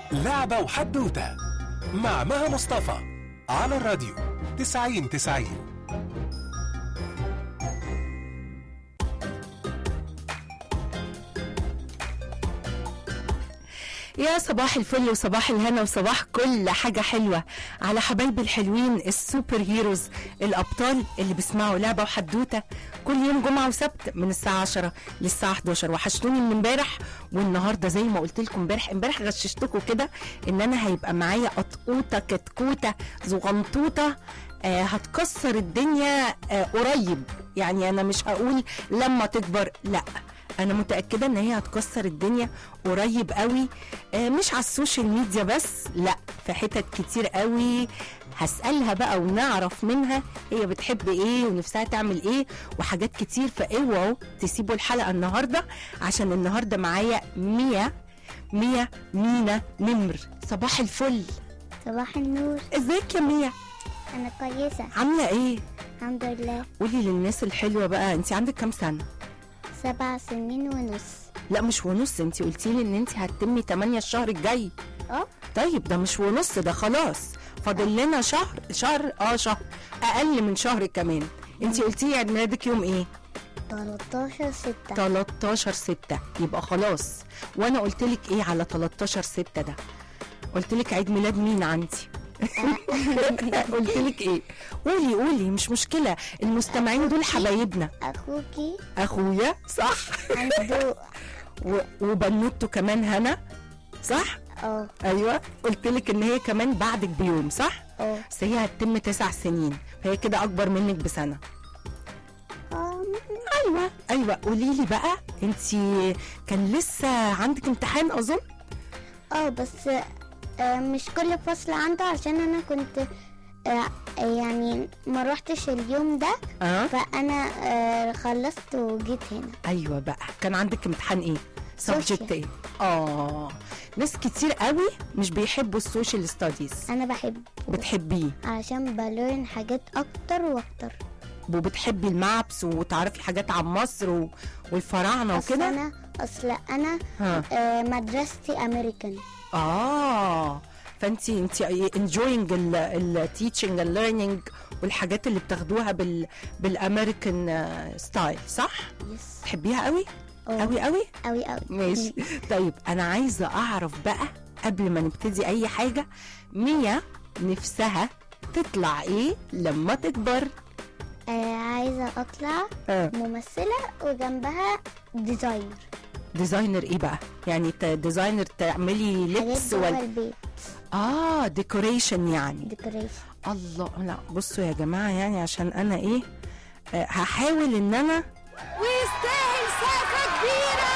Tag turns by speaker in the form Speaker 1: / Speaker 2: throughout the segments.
Speaker 1: لعبة وحدوتة مع مها مصطفى على الراديو 90 90
Speaker 2: يا صباح الفل وصباح الهنا وصباح كل حاجة حلوة على حبايبي الحلوين السوبر هيروز الأبطال اللي بيسمعوا لعبة وحدوتة كل يوم جمعة وسبت من الساعة 10 للساعة 11 وحشتوني من امبارح والنهاردة زي ما قلت لكم امبارح امبارح غششتكم كده ان انا هيبقى معايا قطقوطة كتكوتة زغنطوطة آه هتكسر الدنيا آه قريب يعني انا مش هقول لما تكبر لا انا متاكده ان هي هتكسر الدنيا قريب قوي آه مش على السوشيال ميديا بس لا في حتت كتير قوي هسالها بقى ونعرف منها هي بتحب ايه ونفسها تعمل ايه وحاجات كتير فاوعوا تسيبوا الحلقه النهارده عشان النهارده معايا ميا ميا مينا نمر صباح الفل
Speaker 3: صباح النور
Speaker 2: ازيك يا ميا
Speaker 3: انا كويسه
Speaker 2: عامله ايه
Speaker 3: الحمد لله
Speaker 2: قولي للناس الحلوه بقى انت عندك كام سنه
Speaker 3: سبع سنين ونص
Speaker 2: لا مش ونص انت قلتي لي ان انت هتتمي 8 الشهر الجاي
Speaker 3: اه
Speaker 2: طيب ده مش ونص ده خلاص فاضل لنا شهر شهر اه شهر اقل من شهر كمان انت قلتي لي عيد ميلادك يوم ايه
Speaker 3: 13 6
Speaker 2: 13 6 يبقى خلاص وانا قلت لك ايه على 13 6 ده قلت لك عيد ميلاد مين عندي قلت لك ايه قولي قولي مش مشكله المستمعين دول حبايبنا
Speaker 3: اخوكي
Speaker 2: اخويا صح
Speaker 3: عنده
Speaker 2: و- وبنوته كمان هنا صح
Speaker 3: اه
Speaker 2: ايوه قلت لك ان هي كمان بعدك بيوم صح
Speaker 3: اه
Speaker 2: بس هي هتتم تسع سنين فهي كده اكبر منك بسنه
Speaker 3: اه
Speaker 2: ايوه ايوه قولي لي بقى انت كان لسه عندك امتحان اظن
Speaker 3: اه بس آه مش كل فصل عنده عشان انا كنت آه يعني ما روحتش اليوم ده
Speaker 2: اه
Speaker 3: فانا آه خلصت وجيت هنا
Speaker 2: ايوه بقى كان عندك امتحان ايه سبجكت
Speaker 3: Social.
Speaker 2: ايه اه ناس كتير قوي مش بيحبوا السوشيال ستاديز
Speaker 3: انا بحب
Speaker 2: بتحبيه
Speaker 3: عشان بلرن حاجات اكتر واكتر
Speaker 2: وبتحبي المابس وتعرفي حاجات عن مصر و... والفراعنه
Speaker 3: اصل
Speaker 2: وكده
Speaker 3: انا اصل انا
Speaker 2: ها
Speaker 3: آه مدرستي امريكان
Speaker 2: اه فانت انت انجوينج التيتشنج الليرنينج والحاجات اللي بتاخدوها بال بالامريكان ستايل صح
Speaker 3: يس
Speaker 2: تحبيها قوي قوي قوي
Speaker 3: قوي قوي
Speaker 2: ماشي طيب انا عايزه اعرف بقى قبل ما نبتدي اي حاجه ميا نفسها تطلع ايه لما تكبر
Speaker 3: آه عايزة أطلع
Speaker 2: آه.
Speaker 3: ممثلة وجنبها ديزاينر
Speaker 2: ديزاينر ايه بقى يعني ت- ديزاينر تعملي
Speaker 3: حاجات
Speaker 2: لبس
Speaker 3: جوه
Speaker 2: ولا
Speaker 3: البيت
Speaker 2: اه ديكوريشن يعني
Speaker 3: ديكوريشن
Speaker 2: الله لا بصوا يا جماعه يعني عشان انا ايه آه هحاول ان انا ويستاهل سقفه كبيره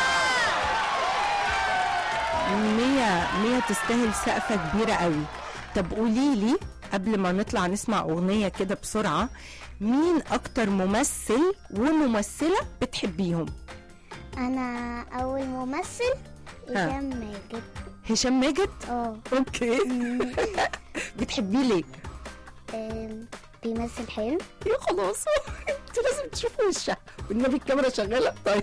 Speaker 2: مية مية تستاهل سقفه كبيره قوي طب قولي لي قبل ما نطلع نسمع اغنيه كده بسرعه مين اكتر ممثل وممثله بتحبيهم
Speaker 3: أنا أول ممثل
Speaker 2: ها.
Speaker 3: هشام ماجد
Speaker 2: هشام ماجد
Speaker 3: اه
Speaker 2: اوكي بتحبيه ليه
Speaker 3: آم، بيمثل حلو
Speaker 2: يا خلاص انت لازم تشوفي وشها والنبي الكاميرا شغاله طيب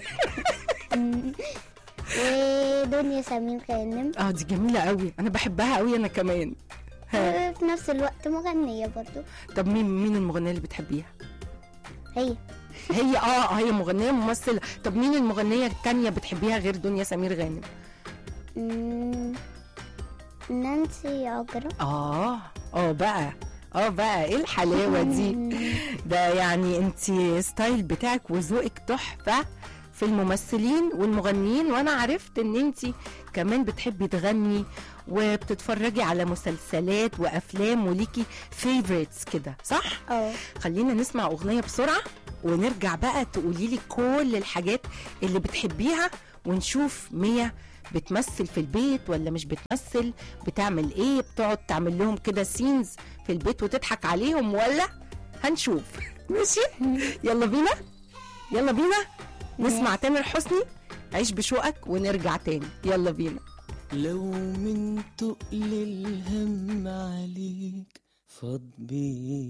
Speaker 3: ودنيا سمير غانم
Speaker 2: اه دي جميله قوي انا بحبها قوي انا كمان ها.
Speaker 3: وفي نفس الوقت مغنية برضو
Speaker 2: طب مين مين المغنيه اللي بتحبيها
Speaker 3: هي
Speaker 2: هي اه هي مغنيه ممثله طب مين المغنيه التانية بتحبيها غير دنيا سمير غانم
Speaker 3: مم، نانسي عجرم
Speaker 2: اه اه بقى اه بقى ايه الحلاوه دي ده يعني انت ستايل بتاعك وذوقك تحفه في الممثلين والمغنيين وانا عرفت ان انت كمان بتحبي تغني وبتتفرجي على مسلسلات وافلام وليكي فيفوريتس كده صح
Speaker 3: اه
Speaker 2: خلينا نسمع اغنيه بسرعه ونرجع بقى تقولي لي كل الحاجات اللي بتحبيها ونشوف ميا بتمثل في البيت ولا مش بتمثل بتعمل ايه بتقعد تعمل لهم كده سينز في البيت وتضحك عليهم ولا هنشوف ماشي يلا بينا يلا بينا نسمع تامر حسني عيش بشوقك ونرجع تاني يلا بينا
Speaker 4: لو من تقل الهم عليك فاض بيه